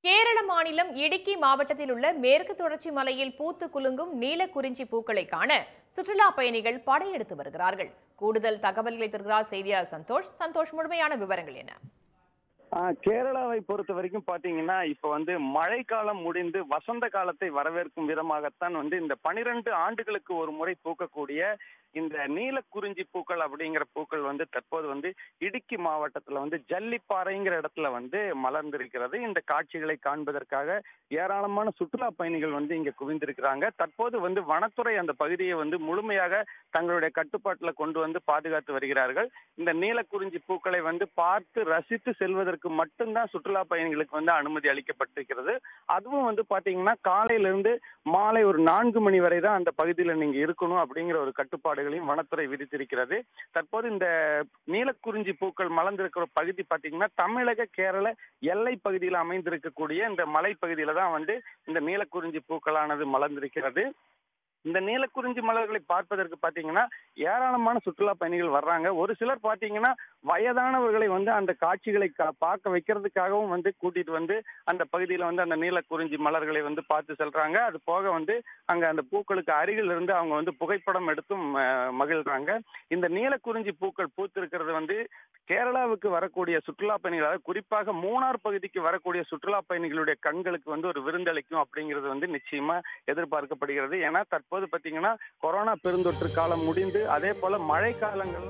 கேரள மாநிலம் இடுக்கி மாவட்டத்தில் உள்ள மேற்கு தொடர்ச்சி மலையில் பூத்து குலுங்கும் நீலக்குறிஞ்சி பூக்களை காண சுற்றுலா பயணிகள் படையெடுத்து வருகிறார்கள் கூடுதல் தகவல்களை தருகிறார் செய்தியாளர் சந்தோஷ் சந்தோஷ் முழுமையான விவரங்கள் என்ன ஆ, கேரளாவை பொறுத்த வரைக்கும் பாத்தீங்கன்னா இப்ப வந்து மழைக்காலம் முடிந்து வசந்த காலத்தை வரவேற்கும் விதமாகத்தான் வந்து இந்த பனிரெண்டு ஆண்டுகளுக்கு ஒரு முறை பூக்கக்கூடிய இந்த நீலக்குறிஞ்சி பூக்கள் அப்படிங்கிற பூக்கள் வந்து தற்போது வந்து இடுக்கி மாவட்டத்துல வந்து ஜல்லிப்பாறைங்கிற இடத்துல வந்து மலர்ந்திருக்கிறது இந்த காட்சிகளை காண்பதற்காக ஏராளமான சுற்றுலா பயணிகள் வந்து இங்க குவிந்திருக்கிறாங்க தற்போது வந்து வனத்துறை அந்த பகுதியை வந்து முழுமையாக தங்களுடைய கட்டுப்பாட்டுல கொண்டு வந்து பாதுகாத்து வருகிறார்கள் இந்த நீலக்குறிஞ்சி பூக்களை வந்து பார்த்து ரசித்து செல்வதற்கு மட்டும்தான் சுற்றுலா பயணிகளுக்கு வந்து அனுமதி அளிக்கப்பட்டிருக்கிறது அதுவும் வந்து பாத்தீங்கன்னா காலையில இருந்து மாலை ஒரு நான்கு மணி வரை தான் அந்த பகுதியில நீங்க இருக்கணும் அப்படிங்கிற ஒரு கட்டுப்பாடுகளையும் வனத்துறை விதித்திருக்கிறது தற்போது இந்த நீலக்குறிஞ்சி பூக்கள் மலர்ந்திருக்கிற பகுதி பாத்தீங்கன்னா தமிழக கேரள எல்லை பகுதியில் அமைந்திருக்கக்கூடிய இந்த மலைப்பகுதியில தான் வந்து இந்த நீலக்குறிஞ்சி பூக்களானது மலர்ந்திருக்கிறது இந்த நீலக்குறிஞ்சி மலர்களை பார்ப்பதற்கு பாத்தீங்கன்னா ஏராளமான சுற்றுலா பயணிகள் வர்றாங்க ஒரு சிலர் பாத்தீங்கன்னா வயதானவர்களை வந்து அந்த காட்சிகளை கா- பார்க்க வைக்கிறதுக்காகவும் வந்து கூட்டிட்டு வந்து அந்த பகுதியில வந்து அந்த நீலக்குறிஞ்சி மலர்களை வந்து பார்த்து செல்றாங்க அது போக வந்து அங்க அந்த பூக்களுக்கு அருகில் இருந்து அவங்க வந்து புகைப்படம் எடுத்தும் அஹ், மகிழ்றாங்க இந்த நீலக்குறிஞ்சி பூக்கள் பூத்திருக்கிறது வந்து கேரளாவுக்கு வரக்கூடிய சுற்றுலா பயணிகள் அதாவது குறிப்பாக மூணார் பகுதிக்கு வரக்கூடிய சுற்றுலா பயணிகளுடைய கண்களுக்கு வந்து ஒரு விருந்தளிக்கும் அப்படிங்கிறது வந்து நிச்சயமா எதிர்பார்க்கப்படுகிறது ஏன்னா தற்போது பாத்தீங்கன்னா கொரோனா பெருந்தொற்று காலம் முடிந்து அதே போல மழை காலங்கள்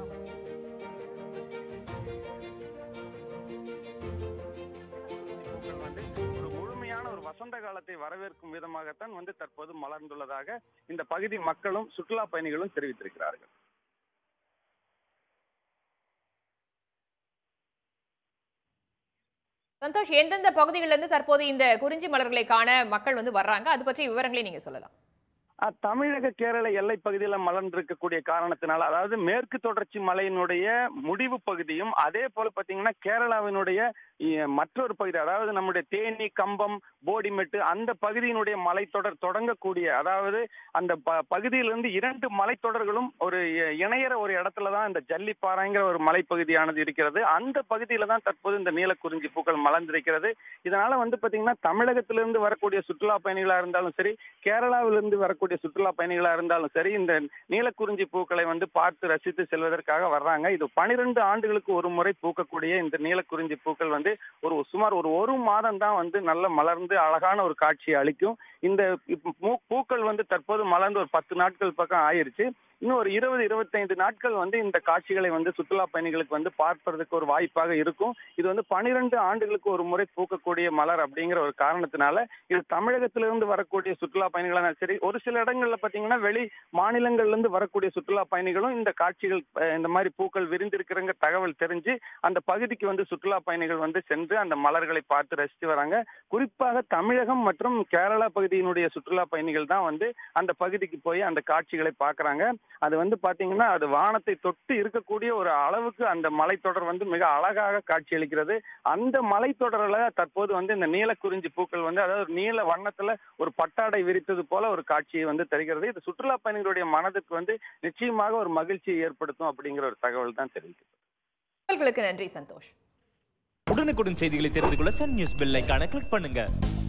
வந்து ஒரு முழுமையான ஒரு வசந்த காலத்தை வரவேற்கும் விதமாகத்தான் வந்து தற்போது மலர்ந்துள்ளதாக இந்த பகுதி மக்களும் சுற்றுலா பயணிகளும் தெரிவித்திருக்கிறார்கள் சந்தோஷ் எந்தெந்த பகுதிகளிலிருந்து இருந்து தற்போது இந்த குறிஞ்சி மலர்களை காண மக்கள் வந்து வர்றாங்க அது பற்றிய விவரங்களை நீங்க சொல்லலாம் அஹ், தமிழக கேரள எல்லை பகுதியில மலர்ந்திருக்கக்கூடிய காரணத்தினால அதாவது மேற்கு தொடர்ச்சி மலையினுடைய முடிவு பகுதியும் அதே போல பாத்தீங்கன்னா கேரளாவினுடைய இ- மற்றொரு பகுதி அதாவது நம்முடைய தேனி கம்பம் போடிமெட்டு அந்த பகுதியினுடைய மலைத்தொடர் தொடங்கக்கூடிய அதாவது அந்த ப- பகுதியிலிருந்து இரண்டு மலைத்தொடர்களும் ஒரு இ- இணையற ஒரு இடத்துல தான் இந்த ஜல்லிப்பாறைங்கிற ஒரு மலைப்பகுதியானது இருக்கிறது அந்த பகுதியில தான் தற்போது இந்த நீலக்குறிஞ்சி பூக்கள் மலர்ந்திருக்கிறது இதனால வந்து பாத்தீங்கன்னா தமிழகத்திலிருந்து வரக்கூடிய சுற்றுலா பயணிகளா இருந்தாலும் சரி கேரளாவிலிருந்து வரக்கூடிய சுற்றுலா பயணிகளா இருந்தாலும் சரி இந்த நீலக்குறிஞ்சி பூக்களை வந்து பார்த்து ரசித்து செல்வதற்காக வர்றாங்க இது பனிரெண்டு ஆண்டுகளுக்கு ஒரு முறை பூக்கக்கூடிய இந்த நீலக்குறிஞ்சி பூக்கள் வந்து ஒரு சுமார் ஒரு ஒரு மாதம் தான் வந்து நல்ல மலர்ந்து அழகான ஒரு காட்சியை அளிக்கும் இந்த இப்ப பூ- பூக்கள் வந்து தற்போது மலர்ந்து ஒரு பத்து நாட்கள் பக்கம் ஆயிருச்சு இன்னும் ஒரு இருபது இருபத்தைந்து நாட்கள் வந்து இந்த காட்சிகளை வந்து சுற்றுலா பயணிகளுக்கு வந்து பார்ப்பதற்கு ஒரு வாய்ப்பாக இருக்கும் இது வந்து பனிரெண்டு ஆண்டுகளுக்கு ஒரு முறை பூக்கக்கூடிய மலர் அப்படிங்கிற ஒரு காரணத்தினால இது தமிழகத்திலிருந்து வரக்கூடிய சுற்றுலா பயணிகளாக சரி ஒரு சில இடங்கள்ல பாத்தீங்கன்னா வெளி மாநிலங்கள்ல இருந்து வரக்கூடிய சுற்றுலா பயணிகளும் இந்த காட்சிகள் அஹ், இந்த மாதிரி பூக்கள் விரிந்திருக்கிறங்க தகவல் தெரிஞ்சு அந்த பகுதிக்கு வந்து சுற்றுலா பயணிகள் வந்து சென்று அந்த மலர்களை பார்த்து ரசித்து வராங்க குறிப்பாக தமிழகம் மற்றும் கேரளா பகுதியினுடைய சுற்றுலா பயணிகள் தான் வந்து அந்த பகுதிக்கு போய் அந்த காட்சிகளை பார்க்கறாங்க அது வந்து பாத்தீங்கன்னா அது வானத்தை தொட்டு இருக்கக்கூடிய ஒரு அளவுக்கு அந்த மலைத்தொடர் வந்து மிக அழகாக காட்சியளிக்கிறது அந்த மலைத்தொடரில் தற்போது வந்து இந்த நீலக்குறிஞ்சி பூக்கள் வந்து அதாவது ஒரு நீல வண்ணத்துல ஒரு பட்டாடை விரித்தது போல ஒரு காட்சியை வந்து தருகிறது இது சுற்றுலா பயணிகளுடைய மனதுக்கு வந்து நிச்சயமாக ஒரு மகிழ்ச்சியை ஏற்படுத்தும் அப்படிங்கிற ஒரு தகவல் தான் தெரிவிக்கிறது தகவல்களுக்கு நன்றி சந்தோஷ் உடனுக்குடன் செய்திகளை தெரிந்து கொள்ள சன் நியூஸ் பெல் ஐகானை கிளிக் பண்ணுங்க